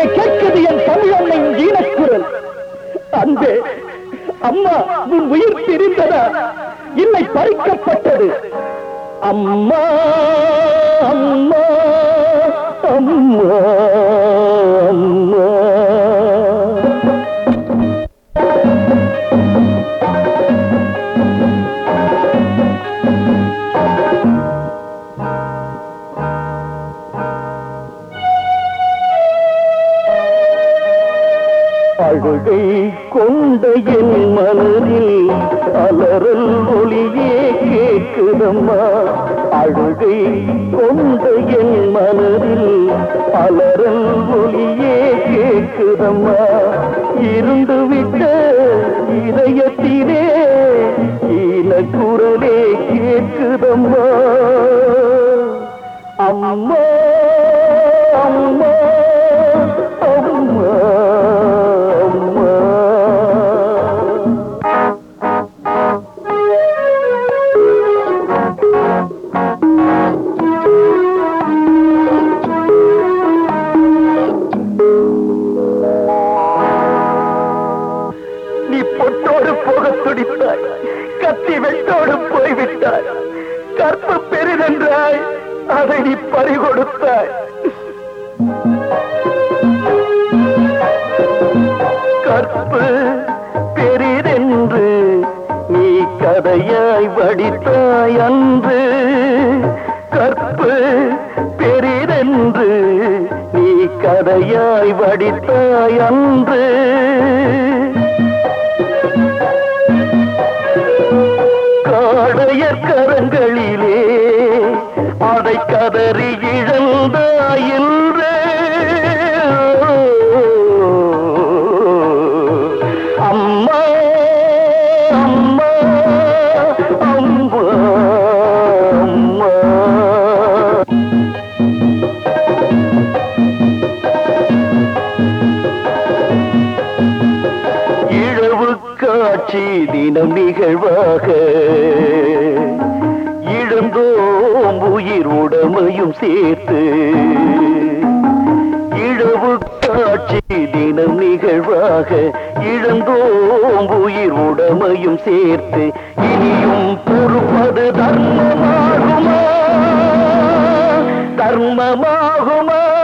கேட்குது என் தமிழன்னையின் ஈனக்குரல் அன்பே அம்மா உன் உயிர் பிரிந்ததா இல்லை பறிக்கப்பட்டது அம்மா அம்மா அம்மா அம்மா அழுகை கொண்ட என் மனதில் அலறல் ஒளியே கேட்குதம்மா அழுகை கொண்ட என் மனதில் அலறல் ஒளியே கேட்குதம்மா இருந்து விட்ட இதயத்திலே ஈன குரலே கேட்குதம்மா அம்மா அம்மா அம்மா அம்மா நீ பொட்டோடு போக துடித்தாய் கத்தி வெட்டோடு போய்விட்டாய் கற்பு பெரிதென்றாய் அதை நீ பறிகொடுத்தாய் கற்பு பெரிதென்று நீ கதையாய் வடித்தாய் அன்று கற்பு பெரிதென்று நீ கதையாய் வடித்தாய் அன்று காடையர் கரங்களிலே அதை கதறி இழந்தாயின்று அம்மா அம்மா அம்மா அம்மா இழவு காட்சி தினம் நிகழ்வாக இழந்தோம் உயிர் உடமையும் சேர்த்து இழவு காட்சி தினம் நிகழ்வாக இழந்தோம் உயிர் உடமையும் சேர்த்து இனியும் பொறுப்பது தர்மமாகுமா தர்மமாகுமா